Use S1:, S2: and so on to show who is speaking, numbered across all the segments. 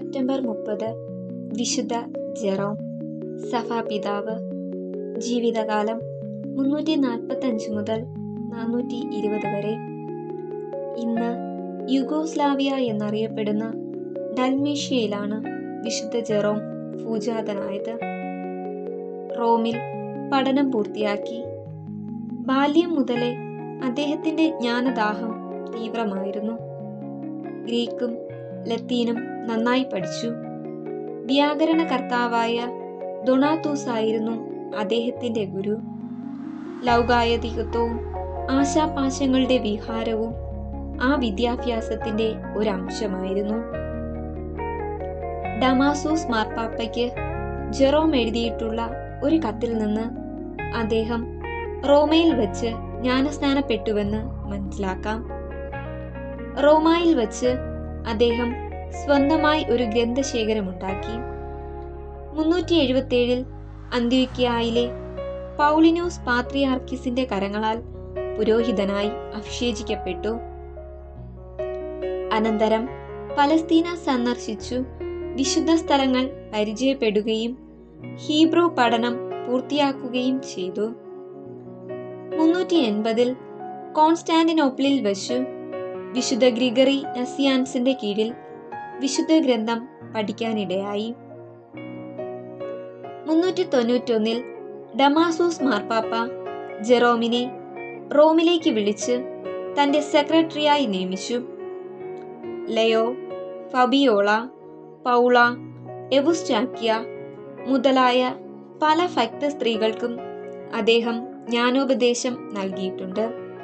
S1: September മുപ്പത് വിശുദ്ധ Jerome സഭാപിതാവ് ജീവിതകാലം മുന്നൂറ്റി നാൽപ്പത്തഞ്ച് മുതൽ നാനൂറ്റി ഇരുപത് വരെ ഇന്ന് യുഗോസ്ലാവിയ എന്നറിയപ്പെടുന്ന ഡൽമേഷ്യയിലാണ് വിശുദ്ധ ജെറോം പൂജാതനായത് റോമിൽ പഠനം പൂർത്തിയാക്കി ബാല്യം മുതലേ അദ്ദേഹത്തിന്റെ ജ്ഞാനദാഹം തീവ്രമായിരുന്നു ഗ്രീക്കും ലത്തീനും നന്നായി പഠിച്ചു വ്യാകരണകർത്താവായ ഡൊണാത്തൂസ് ആയിരുന്നു അദ്ദേഹത്തിന്റെ ഗുരു ലൗകായതികത്വവും ആശാപാശങ്ങളുടെ വിഹാരവും ആ വിദ്യാഭ്യാസത്തിന്റെ ഒരംശമായിരുന്നു ഡമാസൂസ് മാർപ്പാപ്പയ്ക്ക് ജെറോം എഴുതിയിട്ടുള്ള ഒരു കത്തിൽ നിന്ന് അദ്ദേഹം റോമയിൽ വച്ച് ജ്ഞാനസ്നാനപ്പെട്ടുവെന്ന് മനസ്സിലാക്കാം റോമായിൽ വച്ച് അദ്ദേഹം സ്വന്തമായി ഒരു ഗ്രന്ഥശേഖരമുണ്ടാക്കി മുന്നൂറ്റി എഴുപത്തിയേഴിൽ അന്ത്യോക്യായിലെ പൗളിനോസ് പാത്രിയാർക്കിസിന്റെ കരങ്ങളാൽ പുരോഹിതനായി അഭിഷേചിക്കപ്പെട്ടു അനന്തരം പലസ്തീന സന്ദർശിച്ചു വിശുദ്ധ സ്ഥലങ്ങൾ പരിചയപ്പെടുകയും ഹീബ്രു പഠനം പൂർത്തിയാക്കുകയും ചെയ്തു മുന്നൂറ്റി എൺപതിൽ കോൺസ്റ്റാന്റിനോപ്പിളിൽ വച്ചു വിശുദ്ധ ഗ്രിഗറി നസിയാൻസിന്റെ കീഴിൽ വിശുദ്ധ ഗ്രന്ഥം പഠിക്കാനിടയായി മുന്നൂറ്റി തൊണ്ണൂറ്റൊന്നിൽ ഡമാസൂസ് മാർപ്പാപ്പ ജെറോമിനെ റോമിലേക്ക് വിളിച്ച് തന്റെ സെക്രട്ടറിയായി നിയമിച്ചു ലയോ ഫബിയോള പൗള എവുസ്റ്റാക്യ മുതലായ പല ഭക്ത സ്ത്രീകൾക്കും അദ്ദേഹം ജ്ഞാനോപദേശം നൽകിയിട്ടുണ്ട്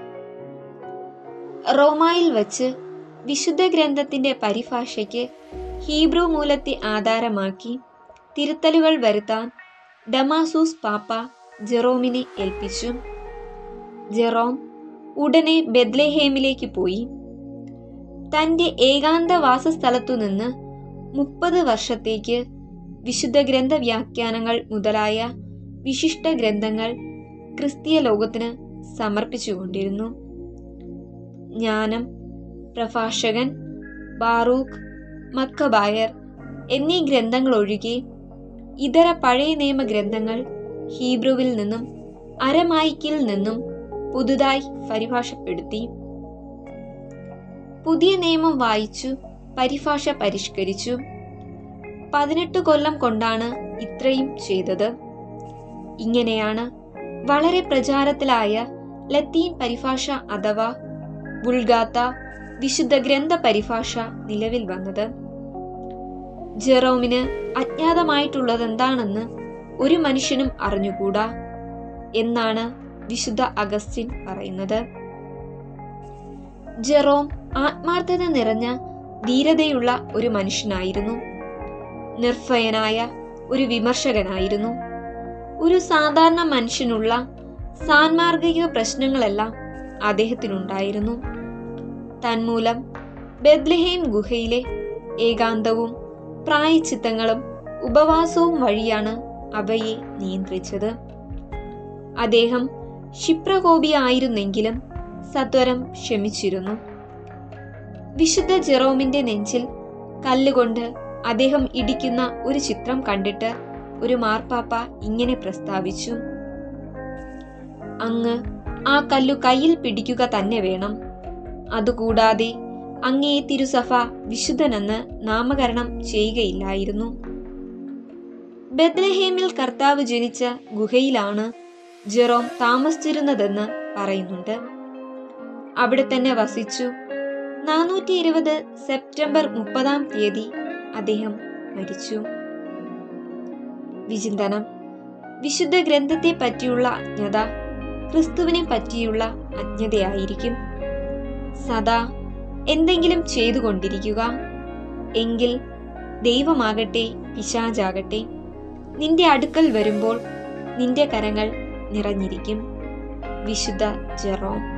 S1: റോമായിൽ വച്ച് വിശുദ്ധ ഗ്രന്ഥത്തിന്റെ പരിഭാഷയ്ക്ക് ഹീബ്രു മൂലത്തെ ആധാരമാക്കി തിരുത്തലുകൾ വരുത്താൻ ഡമാസൂസ് പാപ്പ ജെറോമിനെ ഏൽപ്പിച്ചു ജെറോം ഉടനെ ബെദ്ലഹേമിലേക്ക് പോയി തന്റെ ഏകാന്ത വാസസ്ഥലത്തു നിന്ന് മുപ്പത് വർഷത്തേക്ക് വിശുദ്ധ ഗ്രന്ഥ വ്യാഖ്യാനങ്ങൾ മുതലായ വിശിഷ്ട ഗ്രന്ഥങ്ങൾ ക്രിസ്തീയ ലോകത്തിന് സമർപ്പിച്ചുകൊണ്ടിരുന്നു ജ്ഞാനം പ്രഭാഷകൻ ബാറൂഖ് മക്കബായർ എന്നീ ഗ്രന്ഥങ്ങൾ ഒഴികെ ഇതര പഴയ നിയമ ഗ്രന്ഥങ്ങൾ ഹീബ്രുവിൽ നിന്നും അരമായിക്കിൽ നിന്നും പുതുതായി പരിഭാഷപ്പെടുത്തി പുതിയ നിയമം വായിച്ചു പരിഭാഷ പരിഷ്കരിച്ചു പതിനെട്ട് കൊല്ലം കൊണ്ടാണ് ഇത്രയും ചെയ്തത് ഇങ്ങനെയാണ് വളരെ പ്രചാരത്തിലായ ലത്തീൻ പരിഭാഷ അഥവാ ബുൾഗാത്ത വിശുദ്ധ ഗ്രന്ഥ പരിഭാഷ നിലവിൽ വന്നത് ജെറോമിന് അജ്ഞാതമായിട്ടുള്ളതെന്താണെന്ന് ഒരു മനുഷ്യനും അറിഞ്ഞുകൂടാ എന്നാണ് വിശുദ്ധ അഗസ്റ്റിൻ പറയുന്നത് ജെറോം ആത്മാർത്ഥത നിറഞ്ഞ ധീരതയുള്ള ഒരു മനുഷ്യനായിരുന്നു നിർഭയനായ ഒരു വിമർശകനായിരുന്നു ഒരു സാധാരണ മനുഷ്യനുള്ള സാൻമാർഗിക പ്രശ്നങ്ങളെല്ലാം അദ്ദേഹത്തിനുണ്ടായിരുന്നു തന്മൂലം ബെദ്ലഹേം ഗുഹയിലെ ഏകാന്തവും പ്രായച്ചിത്തങ്ങളും ഉപവാസവും വഴിയാണ് അവയെ നിയന്ത്രിച്ചത് അദ്ദേഹം ക്ഷിപ്രകോപിയായിരുന്നെങ്കിലും സത്വരം ക്ഷമിച്ചിരുന്നു വിശുദ്ധ ജെറോമിന്റെ നെഞ്ചിൽ കല്ലുകൊണ്ട് അദ്ദേഹം ഇടിക്കുന്ന ഒരു ചിത്രം കണ്ടിട്ട് ഒരു മാർപ്പാപ്പ ഇങ്ങനെ പ്രസ്താവിച്ചു അങ്ങ് ആ കല്ലു കയ്യിൽ പിടിക്കുക തന്നെ വേണം അതുകൂടാതെ അങ്ങേ തിരുസഭ വിശുദ്ധനെന്ന് നാമകരണം ചെയ്യുകയില്ലായിരുന്നു ബദ്ലഹേമിൽ കർത്താവ് ജനിച്ച ഗുഹയിലാണ് ജെറോം താമസിച്ചിരുന്നതെന്ന് പറയുന്നുണ്ട് അവിടെ തന്നെ വസിച്ചു നാനൂറ്റി ഇരുപത് സെപ്റ്റംബർ മുപ്പതാം തീയതി അദ്ദേഹം മരിച്ചു വിചിന്തനം വിശുദ്ധ ഗ്രന്ഥത്തെ പറ്റിയുള്ള അജ്ഞത ക്രിസ്തുവിനെ പറ്റിയുള്ള അജ്ഞതയായിരിക്കും സദാ എന്തെങ്കിലും ചെയ്തുകൊണ്ടിരിക്കുക എങ്കിൽ ദൈവമാകട്ടെ പിശാചാകട്ടെ നിന്റെ അടുക്കൽ വരുമ്പോൾ നിന്റെ കരങ്ങൾ നിറഞ്ഞിരിക്കും വിശുദ്ധ ജെറോം